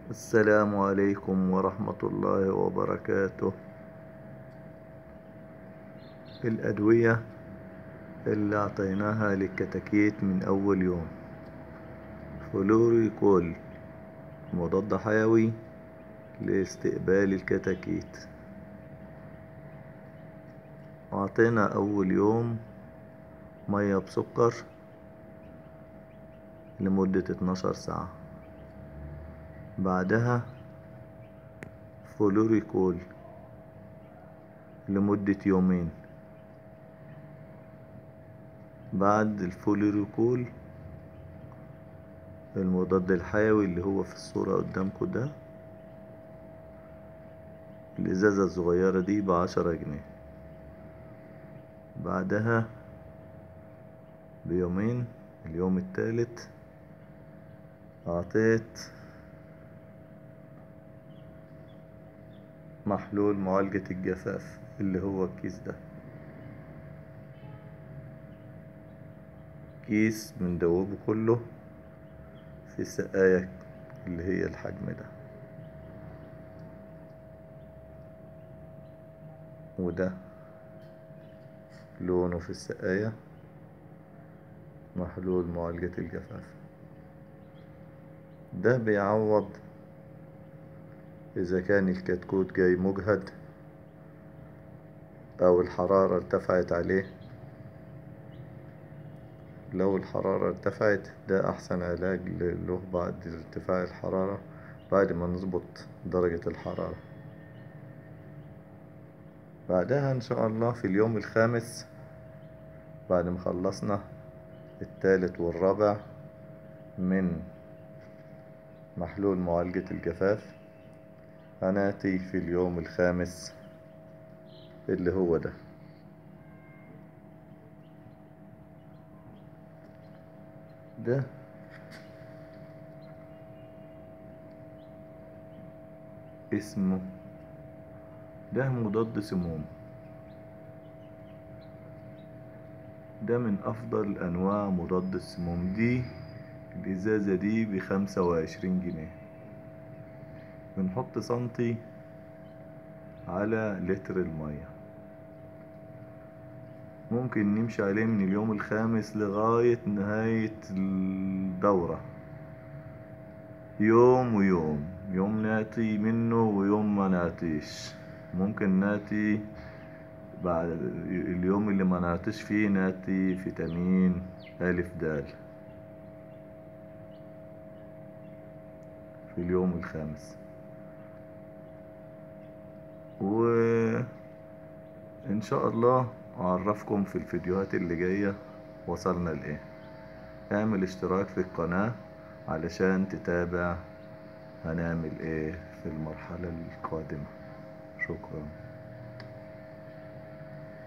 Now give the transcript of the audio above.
السلام عليكم ورحمة الله وبركاته الأدوية اللي أعطيناها للكتاكيت من أول يوم فلوريكول مضاد حيوي لاستقبال الكتاكيت أعطينا أول يوم مية بسكر لمدة 12 ساعة بعدها فلوريكول لمدة يومين بعد الفلوريكول المضاد الحيوي اللي هو في الصورة قدامكم ده الإزازة الصغيرة دي بعشرة جنيه بعدها بيومين اليوم التالت أعطيت محلول معالجة الجفاف اللي هو الكيس ده كيس بندوبه كله في سقاية اللي هي الحجم ده وده لونه في السقاية محلول معالجة الجفاف ده بيعوض إذا كان الكتكوت جاي مجهد أو الحرارة ارتفعت عليه لو الحرارة ارتفعت ده أحسن علاج له بعد ارتفاع الحرارة بعد ما نظبط درجة الحرارة بعدها إن شاء الله في اليوم الخامس بعد ما خلصنا التالت والرابع من محلول معالجة الجفاف هناتي في اليوم الخامس اللي هو ده ده اسمه ده مضاد سموم ده من افضل انواع مضاد السموم دي الازازة دي بخمسة وعشرين جنيه بنحط سنتي على لتر المية ممكن نمشي عليه من اليوم الخامس لغاية نهاية الدورة يوم ويوم يوم ناتي منه ويوم ما ناتيش ممكن ناتي بعد اليوم اللي ما ناتش فيه ناتي فيتامين ألف دال في اليوم الخامس وإن شاء الله أعرفكم في الفيديوهات اللي جاية وصلنا لإيه اعمل اشتراك في القناة علشان تتابع هنعمل إيه في المرحلة القادمة شكرا